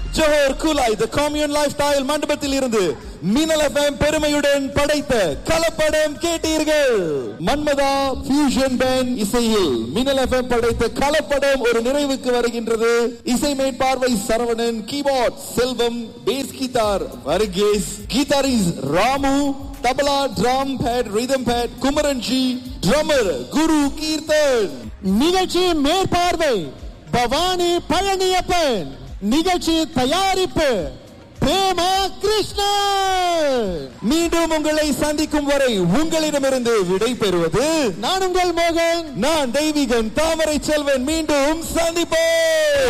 Johor Kulai the commune lifestyle மண்டபத்தில் இருந்து மின்னல் எஃப்எம் பெருமையுடன் படைத்த கலப்படம் கேட்டீர்கள் மன்மதா ஃபியூஷன் பேண்ட் இசையில் மின்னல் எஃப்எம் படைத்த கலப்படம் ஒரு நிறைவுக்கு வருகின்றது இசை மேற்பார்வை Saravanan keyboard Selvam bass guitar Varghese guitarist Ramu tabla drum pad rhythm pad Kumaranji drummer Guru Keerthan நிகழ்ச்சி மேற்பார்வை பவானி பழனியப்பன் நிகழ்ச்சி தயாரிப்பு பிரேமா கிருஷ்ணன் மீண்டும் உங்களை சந்திக்கும் வரை உங்களிடமிருந்து விடை பெறுவது நான் உங்கள் மோகன் நான் தெய்வீகன் தாமரை செல்வன் மீண்டும் சந்திப்போம்